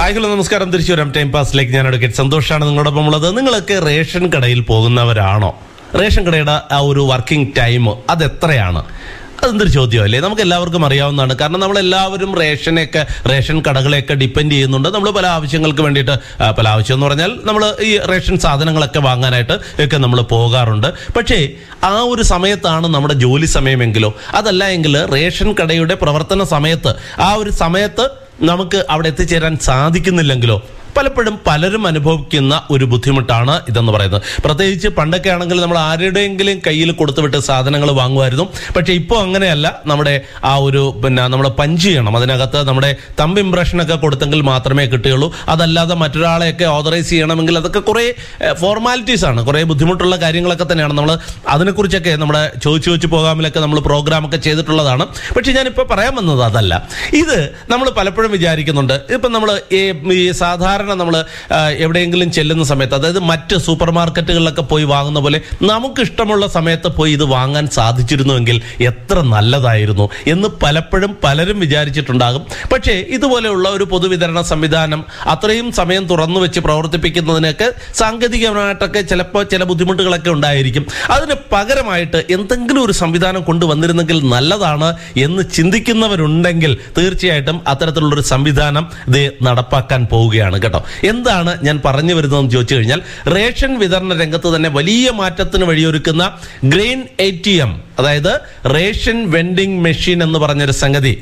hi hello നമസ്കാരം തിരിച്ചു വരാം ടൈം പാസിലേക്ക് ഞാൻ അഡ്വക്കേറ്റ് സന്തോഷാണ് നിങ്ങളോടൊപ്പം ഉള്ളത് നിങ്ങളൊക്കെ റേഷൻ കടയിൽ പോകുന്നവരാണോ റേഷൻ കടയുടെ ആ ഒരു വർക്കിംഗ് ടൈം അത് എത്രയാണ് അതെന്തൊരു ചോദ്യമല്ലേ നമുക്ക് എല്ലാവർക്കും അറിയാവുന്നതാണ് കാരണം നമ്മൾ എല്ലാവരും റേഷനെയൊക്കെ റേഷൻ കടകളെയൊക്കെ ഡിപ്പെൻഡ് ചെയ്യുന്നുണ്ട് നമ്മൾ പല ആവശ്യങ്ങൾക്ക് വേണ്ടിയിട്ട് ആ, പല ആവശ്യം എന്ന് പറഞ്ഞാൽ നമ്മൾ ഈ റേഷൻ സാധനങ്ങളൊക്കെ വാങ്ങാനായിട്ട് ഒക്കെ നമ്മൾ പോകാറുണ്ട് പക്ഷേ ആ ഒരു സമയത്താണ് നമ്മുടെ ജോലി സമയമെങ്കിലോ അതല്ല എങ്കിൽ റേഷൻ കടയുടെ പ്രവർത്തന സമയത്ത് ആ ഒരു സമയത്ത് നമുക്ക് അവിടെ എത്തിച്ചേരാൻ സാധിക്കുന്നില്ലെങ്കിലോ പലപ്പോഴും പലരും അനുഭവിക്കുന്ന ഒരു ബുദ്ധിമുട്ടാണ് ഇതെന്ന് പറയുന്നത് പ്രത്യേകിച്ച് പണ്ടൊക്കെ ആണെങ്കിൽ നമ്മൾ ആരുടെയെങ്കിലും കയ്യിൽ കൊടുത്തുവിട്ട് സാധനങ്ങൾ വാങ്ങുമായിരുന്നു പക്ഷേ ഇപ്പോൾ അങ്ങനെയല്ല നമ്മുടെ ആ ഒരു പിന്നെ നമ്മൾ പഞ്ച് ചെയ്യണം അതിനകത്ത് നമ്മുടെ തമ്പ് ഇംപ്രഷനൊക്കെ കൊടുത്തെങ്കിൽ മാത്രമേ കിട്ടുകയുള്ളൂ അതല്ലാതെ മറ്റൊരാളെയൊക്കെ ഓതറൈസ് ചെയ്യണമെങ്കിൽ അതൊക്കെ കുറേ ഫോർമാലിറ്റീസ് ആണ് കുറേ ബുദ്ധിമുട്ടുള്ള കാര്യങ്ങളൊക്കെ തന്നെയാണ് നമ്മൾ അതിനെക്കുറിച്ചൊക്കെ നമ്മുടെ ചോദിച്ചു ചോദിച്ചു പോകാമിലൊക്കെ നമ്മൾ പ്രോഗ്രാമൊക്കെ ചെയ്തിട്ടുള്ളതാണ് പക്ഷേ ഞാനിപ്പോൾ പറയാൻ വന്നത് അതല്ല ഇത് നമ്മൾ പലപ്പോഴും വിചാരിക്കുന്നുണ്ട് ഇപ്പം നമ്മൾ ഈ സാധാരണ നമ്മൾ എവിടെയെങ്കിലും ചെല്ലുന്ന സമയത്ത് അതായത് മറ്റ് സൂപ്പർ മാർക്കറ്റുകളിലൊക്കെ പോയി വാങ്ങുന്ന പോലെ നമുക്ക് ഇഷ്ടമുള്ള സമയത്ത് പോയി ഇത് വാങ്ങാൻ സാധിച്ചിരുന്നുവെങ്കിൽ എത്ര നല്ലതായിരുന്നു എന്ന് പലപ്പോഴും പലരും വിചാരിച്ചിട്ടുണ്ടാകും പക്ഷേ ഇതുപോലെയുള്ള ഒരു പൊതുവിതരണ സംവിധാനം അത്രയും സമയം തുറന്നു വെച്ച് പ്രവർത്തിപ്പിക്കുന്നതിനൊക്കെ സാങ്കേതികമായിട്ടൊക്കെ ചിലപ്പോൾ ചില ബുദ്ധിമുട്ടുകളൊക്കെ ഉണ്ടായിരിക്കും അതിന് പകരമായിട്ട് എന്തെങ്കിലും ഒരു സംവിധാനം കൊണ്ടുവന്നിരുന്നെങ്കിൽ നല്ലതാണ് എന്ന് ചിന്തിക്കുന്നവരുണ്ടെങ്കിൽ തീർച്ചയായിട്ടും അത്തരത്തിലുള്ളൊരു സംവിധാനം ഇത് നടപ്പാക്കാൻ പോവുകയാണ് കേട്ടോ എന്താണ് ഞാൻ പറഞ്ഞു വരുന്നതെന്ന് ചോദിച്ചു കഴിഞ്ഞാൽ റേഷൻ വിതരണ രംഗത്ത് തന്നെ വലിയ മാറ്റത്തിന് വഴിയൊരുക്കുന്ന ഗ്രെയിൻ എ ടി എം അതായത് റേഷൻ വെൻഡിംഗ് മെഷീൻ എന്ന് പറഞ്ഞൊരു സംഗതി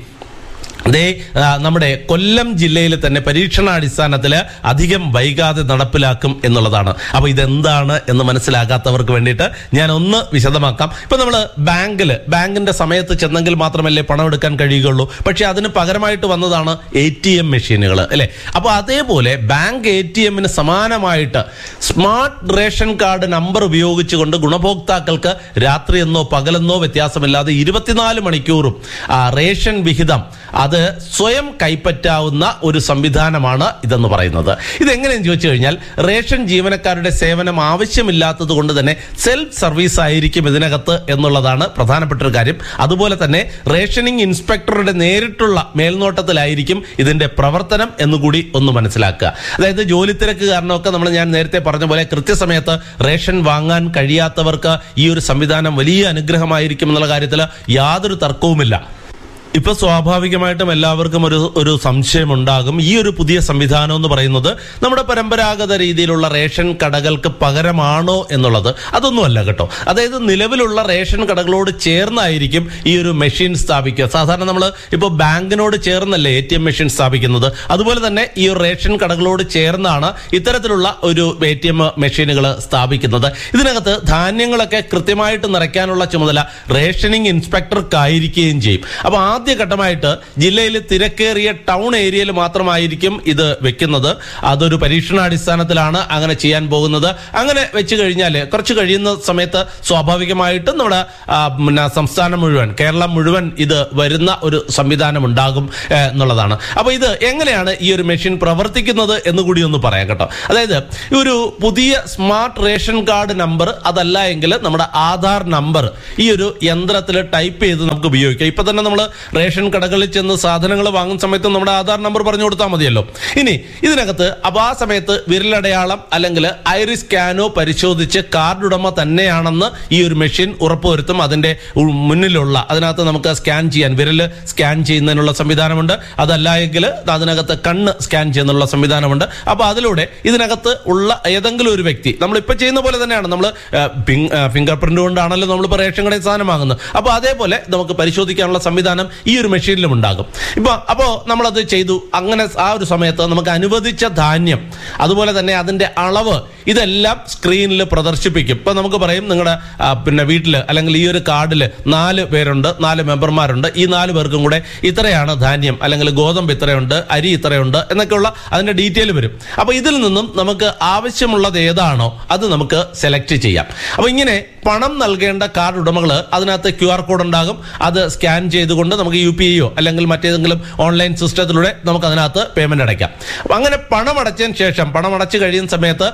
ദേ ആ, നമ്മുടെ കൊല്ലം ജില്ലയിൽ തന്നെ പരീക്ഷണാടിസ്ഥാനത്തിൽ അധികം വൈകാതെ നടപ്പിലാക്കും എന്നുള്ളതാണ് അപ്പൊ ഇതെന്താണ് എന്ന് മനസ്സിലാകാത്തവർക്ക് വേണ്ടിയിട്ട് ഞാൻ ഒന്ന് വിശദമാക്കാം ഇപ്പൊ നമ്മൾ ബാങ്കിൽ ബാങ്കിന്റെ സമയത്ത് ചെന്നെങ്കിൽ മാത്രമല്ലേ പണം എടുക്കാൻ കഴിയുകയുള്ളൂ പക്ഷെ അതിന് പകരമായിട്ട് വന്നതാണ് എ ടി എം മെഷീനുകൾ അല്ലെ അപ്പൊ അതേപോലെ ബാങ്ക് എ ടി എമ്മിന് സമാനമായിട്ട് സ്മാർട്ട് റേഷൻ കാർഡ് നമ്പർ ഉപയോഗിച്ചുകൊണ്ട് ഗുണഭോക്താക്കൾക്ക് രാത്രിയെന്നോ പകലെന്നോ വ്യത്യാസമില്ലാതെ ഇരുപത്തിനാല് മണിക്കൂറും ആ, റേഷൻ വിഹിതം അത് സ്വയം കൈപ്പറ്റാവുന്ന ഒരു സംവിധാനമാണ് ഇതെന്ന് പറയുന്നത് ഇതെങ്ങനെയെന്ന് ചോദിച്ചു കഴിഞ്ഞാൽ റേഷൻ ജീവനക്കാരുടെ സേവനം ആവശ്യമില്ലാത്തത് കൊണ്ട് തന്നെ സെൽഫ് സർവീസ് ആയിരിക്കും ഇതിനകത്ത് എന്നുള്ളതാണ് പ്രധാനപ്പെട്ട ഒരു കാര്യം അതുപോലെ തന്നെ റേഷനിങ് ഇൻസ്പെക്ടറുടെ നേരിട്ടുള്ള മേൽനോട്ടത്തിലായിരിക്കും ഇതിന്റെ പ്രവർത്തനം എന്നുകൂടി ഒന്ന് മനസ്സിലാക്കുക അതായത് ജോലി തിരക്ക് കാരണമൊക്കെ നമ്മൾ ഞാൻ നേരത്തെ പറഞ്ഞ പോലെ കൃത്യസമയത്ത് റേഷൻ വാങ്ങാൻ കഴിയാത്തവർക്ക് ഈ ഒരു സംവിധാനം വലിയ അനുഗ്രഹമായിരിക്കും എന്നുള്ള കാര്യത്തിൽ യാതൊരു തർക്കവുമില്ല ഇപ്പൊ സ്വാഭാവികമായിട്ടും എല്ലാവർക്കും ഒരു ഒരു സംശയം ഉണ്ടാകും ഈ ഒരു പുതിയ സംവിധാനം എന്ന് പറയുന്നത് നമ്മുടെ പരമ്പരാഗത രീതിയിലുള്ള റേഷൻ കടകൾക്ക് പകരമാണോ എന്നുള്ളത് അതൊന്നുമല്ല കേട്ടോ അതായത് നിലവിലുള്ള റേഷൻ കടകളോട് ചേർന്നായിരിക്കും ഈ ഒരു മെഷീൻ സ്ഥാപിക്കുക സാധാരണ നമ്മൾ ഇപ്പോൾ ബാങ്കിനോട് ചേർന്നല്ലേ എ ടി എം മെഷീൻ സ്ഥാപിക്കുന്നത് അതുപോലെ തന്നെ ഈ ഒരു റേഷൻ കടകളോട് ചേർന്നാണ് ഇത്തരത്തിലുള്ള ഒരു എ ടി എം മെഷീനുകൾ സ്ഥാപിക്കുന്നത് ഇതിനകത്ത് ധാന്യങ്ങളൊക്കെ കൃത്യമായിട്ട് നിറയ്ക്കാനുള്ള ചുമതല റേഷനിങ് ഇൻസ്പെക്ടർക്കായിരിക്കുകയും ചെയ്യും അപ്പോൾ ആദ്യഘട്ടമായിട്ട് ജില്ലയിൽ തിരക്കേറിയ ടൗൺ ഏരിയയിൽ മാത്രമായിരിക്കും ഇത് വെക്കുന്നത് അതൊരു പരീക്ഷണാടിസ്ഥാനത്തിലാണ് അങ്ങനെ ചെയ്യാൻ പോകുന്നത് അങ്ങനെ വെച്ച് കഴിഞ്ഞാൽ കുറച്ച് കഴിയുന്ന സമയത്ത് സ്വാഭാവികമായിട്ടും നമ്മുടെ ആ, പിന്നെ സംസ്ഥാനം മുഴുവൻ കേരളം മുഴുവൻ ഇത് വരുന്ന ഒരു സംവിധാനം ഉണ്ടാകും ഏ, എന്നുള്ളതാണ് അപ്പോൾ ഇത് എങ്ങനെയാണ് ഈ ഒരു മെഷീൻ പ്രവർത്തിക്കുന്നത് എന്ന് കൂടി ഒന്ന് പറയാം കേട്ടോ അതായത് ഈ ഒരു പുതിയ സ്മാർട്ട് റേഷൻ കാർഡ് നമ്പർ അതല്ല എങ്കിൽ നമ്മുടെ ആധാർ നമ്പർ ഈ ഒരു യന്ത്രത്തിൽ ടൈപ്പ് ചെയ്ത് നമുക്ക് ഉപയോഗിക്കാം ഇപ്പൊ തന്നെ നമ്മൾ റേഷൻ കടകളിൽ ചെന്ന് സാധനങ്ങൾ വാങ്ങുന്ന സമയത്ത് നമ്മുടെ ആധാർ നമ്പർ പറഞ്ഞു കൊടുത്താൽ മതിയല്ലോ ഇനി ഇതിനകത്ത് അപ്പോൾ ആ സമയത്ത് വിരലടയാളം അല്ലെങ്കിൽ ഐറിസ് സ്കാനോ പരിശോധിച്ച് കാർഡ് ഉടമ തന്നെയാണെന്ന് ഈ ഒരു മെഷീൻ ഉറപ്പുവരുത്തും അതിന്റെ ഉ- മുന്നിലുള്ള അതിനകത്ത് നമുക്ക് സ്കാൻ ചെയ്യാൻ വിരൽ സ്കാൻ ചെയ്യുന്നതിനുള്ള സംവിധാനമുണ്ട് അതല്ല എങ്കിൽ അതിനകത്ത് കണ്ണ് സ്കാൻ ചെയ്യുന്നതിനുള്ള സംവിധാനമുണ്ട് അപ്പോൾ അതിലൂടെ ഇതിനകത്ത് ഉള്ള ഏതെങ്കിലും ഒരു വ്യക്തി നമ്മൾ ഇപ്പൊ ചെയ്യുന്ന പോലെ തന്നെയാണ് നമ്മൾ ഫിംഗർ പ്രിന്റ് കൊണ്ടാണല്ലോ നമ്മൾ ഇപ്പോൾ റേഷൻ കടയിൽ സാധനം വാങ്ങുന്നത് അപ്പോൾ അതേപോലെ നമുക്ക് പരിശോധിക്കാനുള്ള സംവിധാനം ഈ ഒരു മെഷീനിലും ഉണ്ടാകും ഇപ്പൊ അപ്പോൾ നമ്മളത് ചെയ്തു അങ്ങനെ ആ ഒരു സമയത്ത് നമുക്ക് അനുവദിച്ച ധാന്യം അതുപോലെ തന്നെ അതിന്റെ അളവ് ഇതെല്ലാം സ്ക്രീനിൽ പ്രദർശിപ്പിക്കും ഇപ്പൊ നമുക്ക് പറയും നിങ്ങളുടെ പിന്നെ വീട്ടിൽ അല്ലെങ്കിൽ ഈ ഒരു കാർഡിൽ നാല് പേരുണ്ട് നാല് മെമ്പർമാരുണ്ട് ഈ നാല് പേർക്കും കൂടെ ഇത്രയാണ് ധാന്യം അല്ലെങ്കിൽ ഗോതമ്പ് ഇത്രയുണ്ട് അരി ഇത്രയുണ്ട് എന്നൊക്കെയുള്ള അതിന്റെ ഡീറ്റെയിൽ വരും അപ്പൊ ഇതിൽ നിന്നും നമുക്ക് ആവശ്യമുള്ളത് ഏതാണോ അത് നമുക്ക് സെലക്ട് ചെയ്യാം അപ്പൊ ഇങ്ങനെ പണം നൽകേണ്ട കാർഡ് ഉടമകൾ അതിനകത്ത് ക്യു ആർ കോഡ് ഉണ്ടാകും അത് സ്കാൻ ചെയ്തുകൊണ്ട് നമുക്ക് യു പി ഐയോ അല്ലെങ്കിൽ മറ്റേതെങ്കിലും ഓൺലൈൻ സിസ്റ്റത്തിലൂടെ നമുക്ക് അതിനകത്ത് പേയ്മെന്റ് അടയ്ക്കാം അപ്പൊ അങ്ങനെ പണം അടച്ചതിന് ശേഷം പണം അടച്ചു കഴിയുന്ന സമയത്ത് ആ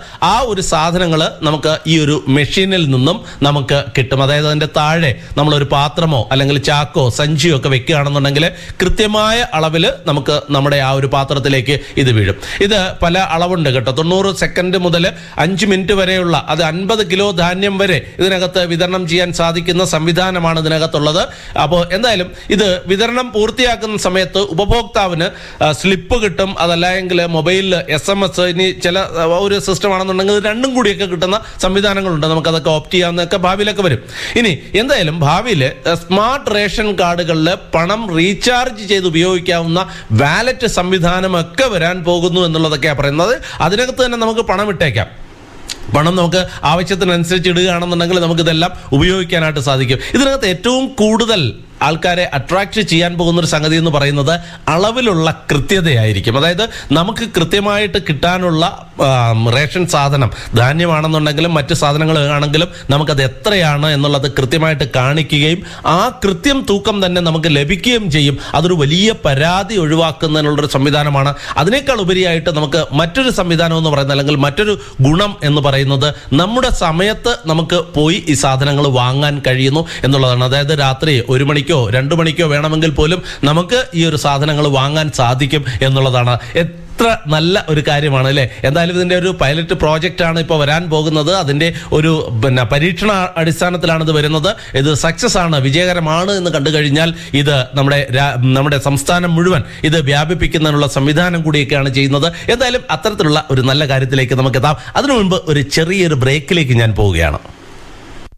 ഒരു സാധനങ്ങൾ നമുക്ക് ഈ ഒരു മെഷീനിൽ നിന്നും നമുക്ക് കിട്ടും അതായത് അതിന്റെ താഴെ നമ്മളൊരു പാത്രമോ അല്ലെങ്കിൽ ചാക്കോ സഞ്ചിയോ ഒക്കെ വെക്കുകയാണെന്നുണ്ടെങ്കിൽ കൃത്യമായ അളവിൽ നമുക്ക് നമ്മുടെ ആ ഒരു പാത്രത്തിലേക്ക് ഇത് വീഴും ഇത് പല അളവുണ്ട് കേട്ടോ തൊണ്ണൂറ് സെക്കൻഡ് മുതൽ അഞ്ച് മിനിറ്റ് വരെയുള്ള അത് അൻപത് കിലോ ധാന്യം വരെ ഇതിനകത്ത് വിതരണം ചെയ്യാൻ സാധിക്കുന്ന സംവിധാനമാണ് ഇതിനകത്തുള്ളത് അപ്പോൾ എന്തായാലും ഇത് വിതരണം പൂർത്തിയാക്കുന്ന സമയത്ത് ഉപഭോക്താവിന് ആ, സ്ലിപ്പ് കിട്ടും അതല്ലെങ്കിൽ മൊബൈലിൽ എസ് എം എസ് ഇനി ചില ആ, ഒരു സിസ്റ്റം ആണെന്നുണ്ടെങ്കിൽ ഇത് രണ്ടും കൂടിയൊക്കെ കിട്ടുന്ന സംവിധാനങ്ങളുണ്ട് നമുക്കതൊക്കെ ഓപ്റ്റ് ചെയ്യാവുന്നതൊക്കെ ഭാവിയിലൊക്കെ വരും ഇനി എന്തായാലും ഭാവിയിൽ സ്മാർട്ട് റേഷൻ കാർഡുകളിൽ പണം റീചാർജ് ചെയ്ത് ഉപയോഗിക്കാവുന്ന വാലറ്റ് സംവിധാനമൊക്കെ വരാൻ പോകുന്നു എന്നുള്ളതൊക്കെയാണ് പറയുന്നത് അതിനകത്ത് തന്നെ നമുക്ക് പണം ഇട്ടേക്കാം പണം നമുക്ക് ആവശ്യത്തിനനുസരിച്ച് ഇടുകയാണെന്നുണ്ടെങ്കിൽ നമുക്ക് ഇതെല്ലാം ഉപയോഗിക്കാനായിട്ട് സാധിക്കും ഇതിനകത്ത് ഏറ്റവും കൂടുതൽ ആൾക്കാരെ അട്രാക്ട് ചെയ്യാൻ പോകുന്ന ഒരു സംഗതി എന്ന് പറയുന്നത് അളവിലുള്ള കൃത്യതയായിരിക്കും അതായത് നമുക്ക് കൃത്യമായിട്ട് കിട്ടാനുള്ള ആം, റേഷൻ സാധനം ധാന്യമാണെന്നുണ്ടെങ്കിലും മറ്റ് സാധനങ്ങൾ ആണെങ്കിലും നമുക്കത് എത്രയാണ് എന്നുള്ളത് കൃത്യമായിട്ട് കാണിക്കുകയും ആ കൃത്യം തൂക്കം തന്നെ നമുക്ക് ലഭിക്കുകയും ചെയ്യും അതൊരു വലിയ പരാതി ഒഴിവാക്കുന്നതിനുള്ളൊരു സംവിധാനമാണ് അതിനേക്കാൾ ഉപരിയായിട്ട് നമുക്ക് മറ്റൊരു സംവിധാനം എന്ന് പറയുന്നത് അല്ലെങ്കിൽ മറ്റൊരു ഗുണം എന്ന് പറയുന്നത് നമ്മുടെ സമയത്ത് നമുക്ക് പോയി ഈ സാധനങ്ങൾ വാങ്ങാൻ കഴിയുന്നു എന്നുള്ളതാണ് അതായത് രാത്രി ഒരു മണിക്കോ രണ്ടു മണിക്കോ വേണമെങ്കിൽ പോലും നമുക്ക് ഈ ഒരു സാധനങ്ങൾ വാങ്ങാൻ സാധിക്കും എന്നുള്ളതാണ് എത്ര നല്ല ഒരു കാര്യമാണ് അല്ലേ എന്തായാലും ഇതിന്റെ ഒരു പൈലറ്റ് പ്രോജക്റ്റ് ആണ് ഇപ്പോൾ വരാൻ പോകുന്നത് അതിന്റെ ഒരു പിന്നെ പരീക്ഷണ അടിസ്ഥാനത്തിലാണ് ഇത് വരുന്നത് ഇത് സക്സസ് ആണ് വിജയകരമാണ് എന്ന് കണ്ടു കഴിഞ്ഞാൽ ഇത് നമ്മുടെ രാ- നമ്മുടെ സംസ്ഥാനം മുഴുവൻ ഇത് വ്യാപിപ്പിക്കുന്നതിനുള്ള സംവിധാനം കൂടിയൊക്കെയാണ് ചെയ്യുന്നത് എന്തായാലും അത്തരത്തിലുള്ള ഒരു നല്ല കാര്യത്തിലേക്ക് നമുക്ക് എത്താം അതിനു മുൻപ് ഒരു ചെറിയൊരു ബ്രേക്കിലേക്ക് ഞാൻ പോവുകയാണ്